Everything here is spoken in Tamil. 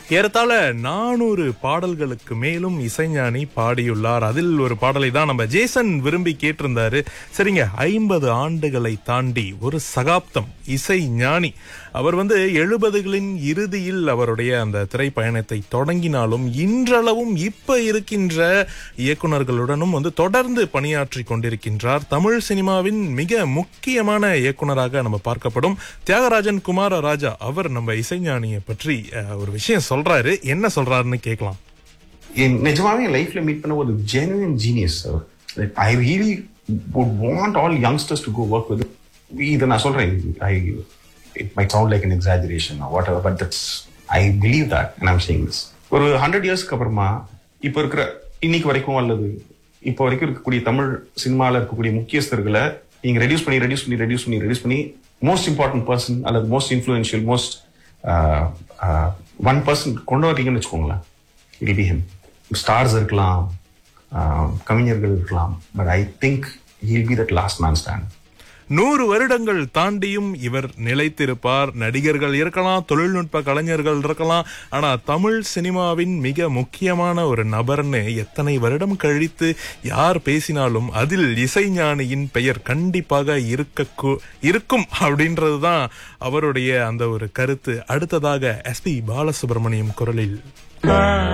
ஏறத்தாழ நானூறு பாடல்களுக்கு மேலும் இசைஞானி பாடியுள்ளார் அதில் ஒரு பாடலை தான் நம்ம ஜேசன் விரும்பி கேட்டிருந்தாரு சரிங்க ஐம்பது ஆண்டுகளை தாண்டி ஒரு சகாப்தம் இசை ஞானி அவர் வந்து எழுபதுகளின் இறுதியில் அவருடைய அந்த திரைப்பயணத்தை தொடங்கினாலும் இன்றளவும் இப்ப இருக்கின்ற இயக்குனர்களுடனும் வந்து தொடர்ந்து பணியாற்றி கொண்டிருக்கின்றார் தமிழ் சினிமாவின் மிக முக்கியமான இயக்குனராக நம்ம பார்க்கப்படும் தியாகராஜன் குமார ராஜா அவர் நம்ம இசைஞானியை பற்றி அஹ், ஒரு விஷயம் சொல்றாரு என்ன சொல்றாருன்னு கேட்கலாம் என் நிஜமாவே என் லைஃப்ல மீட் பண்ண ஒரு genuine genius I really would want all youngsters to go work with இதை நான் சொல்றேன் I it might sound like an exaggeration whatever but that's I believe that and I'm saying this ஒரு ஹண்ட்ரட் இயர்ஸ்க்கு அப்புறமா இப்போ இருக்கிற இன்னைக்கு வரைக்கும் அல்லது இப்போ வரைக்கும் இருக்கக்கூடிய தமிழ் சினிமாவில் இருக்கக்கூடிய முக்கியஸ்தர்களை நீங்க ரெடியூஸ் பண்ணி ரெடியூஸ் பண்ணி ரெடியூஸ் பண்ணி ரெடியூஸ் பண்ணி மோஸ்ட் இம்பார்ட்டன்ட் பர்சன் அல்லது most influential most one person கொண்டு வரீங்கன்னு வச்சுக்கோங்களேன் இட் பி ஹிம் ஸ்டார்ஸ் இருக்கலாம் ஆஹ் கவிஞர்கள் இருக்கலாம் but I think he'll be that last man stand நூறு வருடங்கள் தாண்டியும் இவர் நிலைத்திருப்பார் நடிகர்கள் இருக்கலாம் தொழில்நுட்ப கலைஞர்கள் இருக்கலாம் ஆனா தமிழ் சினிமாவின் மிக முக்கியமான ஒரு நபர்னு எத்தனை வருடம் கழித்து யார் பேசினாலும் அதில் இசைஞானியின் பெயர் கண்டிப்பாக இருக்க இருக்கும் அப்படின்றதுதான் அவருடைய அந்த ஒரு கருத்து அடுத்ததாக எஸ்பி பாலசுப்ரமணியம் குரலில்